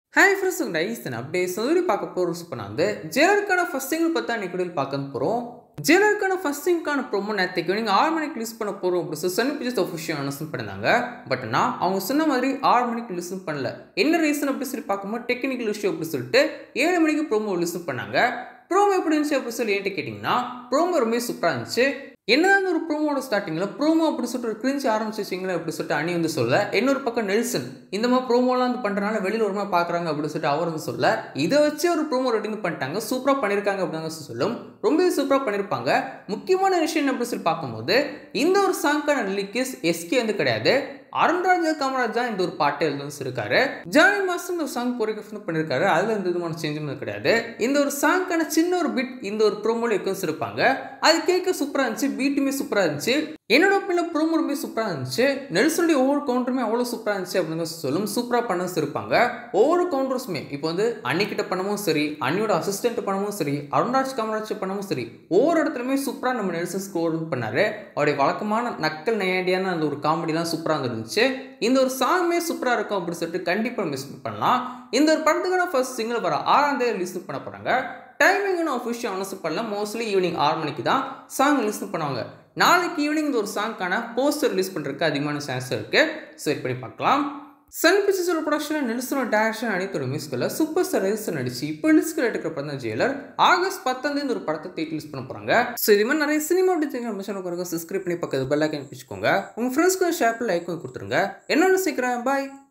hi friends உங்கள் Tyson அப்படியே சொல்லி பார்க்க போகிற சூப்பர் நான் வந்து ஜெயலருக்கான ஃபஸ்ட் சிங்கிள் பார்த்தா இன்னைக்கு கூட பார்க்க போகிறோம் ஜெயலருக்கான ஃபஸ்ட் சிங்கான ப்ரோமோ நேரத்துக்கு நீங்கள் ஆறு மணிக்கு லிஸ்ட் பண்ண போகிறோம் அப்படி சொல்லி சன் பிக்சர்ஸ் ஒஃபிஷியல் அனௌன்ஸ் பண்ணியிருந்தாங்க பட் நான் அவங்க சொன்ன மாதிரி ஆறு மணிக்கு லிசன் பண்ணல என்ன ரீசன் அப்படி சொல்லி பார்க்கும்போது டெக்னிக்கல் இஷ்யூ அப்படி சொல்லிட்டு ஏழு மணிக்கு ப்ரோமோ லிசன் பண்ணாங்க ப்ரோமோ எப்படி இருந்துச்சு அப்படி சொல்லி ஏன்ட்டு கேட்டிங்கன்னா ப்ரோமோ ரொம்ப சூப்பராக இருந்துச்சு என்னதான் ஒரு ப்ரோமோட ஸ்டார்டிங்கில் ப்ரோமோ அப்படி சொல்லிட்டு ஒரு கிரிஞ்சு ஆரம்பிச்சிச்சிங்களே அப்படி சொல்லிட்டு அணி வந்து சொல்ல இன்னொரு பக்கம் நெல்சன் இந்த மாதிரி ப்ரோமோலாம் வந்து பண்ணுறனால வெளியில் ஒரு மாதிரி பார்க்குறாங்க அப்படின்னு சொல்லிட்டு அவர் வந்து சொல்ல இதை வச்சு ஒரு ப்ரோமோ ரெடிங் பண்ணிட்டாங்க சூப்பராக பண்ணியிருக்காங்க அப்படின்னு சொல்லும் ரொம்ப சூப்பராக பண்ணியிருப்பாங்க முக்கியமான விஷயம் என்ன அப்படி சொல்லி பார்க்கும்போது இந்த ஒரு சாங்க்கான லிரிக்ஸ் எஸ்கே வந்து கிடையாது அருண்ராஜா காமராஜ் தான் இந்த ஒரு பாட்டை எழுந்து இருக்காரு ஜானி மாஸ்டர் இந்த ஒரு சாங் கோரியோகிராஃப் பண்ணியிருக்காரு அதுல எந்த விதமான சேஞ்சும் கிடையாது இந்த ஒரு சாங்க்கான சின்ன ஒரு பிட் இந்த ஒரு ப்ரோமோல எக்கன்ஸ் இருப்பாங்க அது கேட்க சூப்பராக இருந்துச்சு பீட்டுமே சூப்பராக இருந்துச்சு என்னோட ஒப்பீனியன் ப்ரோமோ ரொம்ப சூப்பராக இருந்துச்சு நெல்சனுடைய ஒவ்வொரு கவுண்டருமே அவ்வளோ சூப்பராக இருந்துச்சு அப்படின்னு சொல்லும் சூப்பராக பண்ண இருப்பாங்க ஒவ்வொரு கவுண்டர்ஸுமே இப்போ வந்து அன்னிக்கிட்ட பண்ணவும் சரி அன்னியோட அசிஸ்டன்ட் பண்ணவும் சரி அருண்ராஜ் காமராஜ் பண்ணவும் சரி ஒவ்வொரு இடத்துலையுமே சூப்பராக நம்ம நெல்சன் ஸ்கோர் பண்ணாரு அவருடைய வழக்கமான நக்கல் நையாண்டியான அந்த ஒரு காமெடிலாம் சூப்பராக இருந்துச்சு இந்த ஒரு சாங்குமே சூப்பராக இருக்கும் அப்படின்னு சொல்லிட்டு கண்டிப்பாக மிஸ் பண்ணலாம் இந்த ஒரு படத்துக்கான ஃபர்ஸ்ட் சிங்கிள் வர ஆறாம் தேதி ரிலீஸ் பண்ண போகிறாங்க டைமிங்னு அஃபிஷியல் அனௌன்ஸ் பண்ணல மோஸ்ட்லி ஈவினிங் ஆறு மணிக்கு தான் சாங் ரிலீஸ் பண்ணுவாங்க நாளைக்கு ஈவினிங் இந்த ஒரு சாங்க்கான போஸ்டர் ரிலீஸ் பண்ணுறதுக்கு அதிகமான சான்ஸ் இருக்குது ஸோ வெயிட் பண்ணி பார்க்கலாம் சன் பிக்சர்ஸோட ப்ரொடக்ஷனில் நெல்சனோட டேரக்ஷன் அனைத்தோட மியூசிக்கில் சூப்பர் ஸ்டார் நெல்சன் நடிச்சு இப்போ லிஸ்க்கு எடுக்கிற படம் தான் ஜெயிலர் ஆகஸ்ட் பத்தாம் தேதி இந்த ஒரு படத்தை தேட்டி லிஸ்ட் பண்ண போகிறாங்க ஸோ இது மாதிரி நிறைய சினிமா அப்படி நம்ம சப்ஸ்கிரைப் பண்ணி பக்கத்து பெல் ஐக்கன் பிடிச்சிக்கோங்க உங்கள் ஃப்ரெண்ட்ஸ்க்கு ஷேப்பில் லைக்கும் கொடுத்துருங்க என்னென்னு சீக்கிரம் பாய்